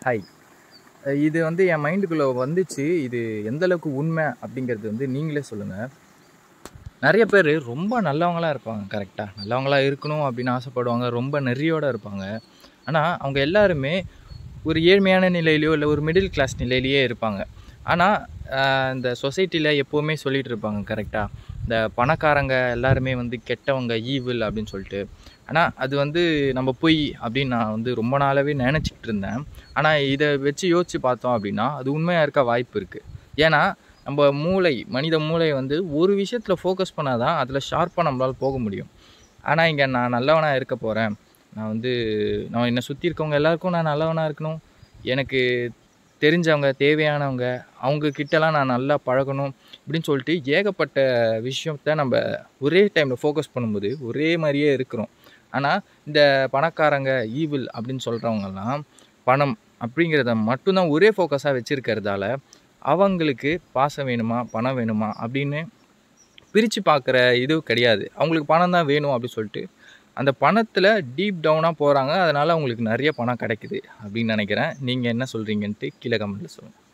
hi இது வந்து என் மைண்டுக்குள்ளே வந்துச்சு இது எந்த அளவுக்கு உண்மை அப்படிங்கிறது வந்து நீங்களே சொல்லுங்கள் நிறைய பேர் ரொம்ப நல்லவங்களா இருப்பாங்க கரெக்டாக நல்லவங்களா இருக்கணும் அப்படின்னு ஆசைப்படுவாங்க ரொம்ப நெறியோட இருப்பாங்க ஆனால் அவங்க எல்லாருமே ஒரு ஏழ்மையான நிலையிலையோ இல்லை ஒரு மிடில் கிளாஸ் நிலையிலேயே இருப்பாங்க ஆனால் இந்த சொசைட்டியில் எப்போவுமே சொல்லிட்டு இருப்பாங்க கரெக்டாக இந்த பணக்காரங்க எல்லாருமே வந்து கெட்டவங்க ஈவில் அப்படின்னு சொல்லிட்டு ஆனால் அது வந்து நம்ம பொய் அப்படின்னு நான் வந்து ரொம்ப நாளாகவே நினச்சிக்கிட்டு இருந்தேன் ஆனால் இதை வச்சு யோசித்து பார்த்தோம் அப்படின்னா அது உண்மையாக இருக்க வாய்ப்பு இருக்குது ஏன்னா நம்ம மூளை மனித மூளை வந்து ஒரு விஷயத்தில் ஃபோக்கஸ் பண்ணால் தான் அதில் ஷார்ப்பாக நம்மளால் போக முடியும் ஆனால் இங்கே நான் நல்லவனாக இருக்க போகிறேன் நான் வந்து நான் என்னை சுற்றி இருக்கவங்க எல்லாருக்கும் நான் நல்லவனாக இருக்கணும் எனக்கு தெரிஞ்சவங்க தேவையானவங்க அவங்க கிட்டலாம் நான் நல்லா பழகணும் இப்படின்னு சொல்லிட்டு ஏகப்பட்ட விஷயத்த நம்ம ஒரே டைமில் ஃபோக்கஸ் பண்ணும்போது ஒரே மாதிரியே இருக்கிறோம் ஆனால் இந்த பணக்காரங்க ஈவில் அப்படின்னு சொல்கிறவங்கலாம் பணம் அப்படிங்கிறத மட்டும்தான் ஒரே ஃபோக்கஸாக வச்சுருக்கிறதால அவங்களுக்கு பாசம் வேணுமா பணம் வேணுமா அப்படின்னு பிரித்து பார்க்குற இது கிடையாது அவங்களுக்கு பணம் தான் வேணும் அப்படின்னு சொல்லிட்டு அந்த பணத்தில் டீப் டவுனாக போகிறாங்க அதனால் அவங்களுக்கு நிறைய பணம் கிடைக்குது அப்படின்னு நினைக்கிறேன் நீங்கள் என்ன சொல்கிறீங்கன்ட்டு கீழே கமெண்ட்டில் சொல்லுங்கள்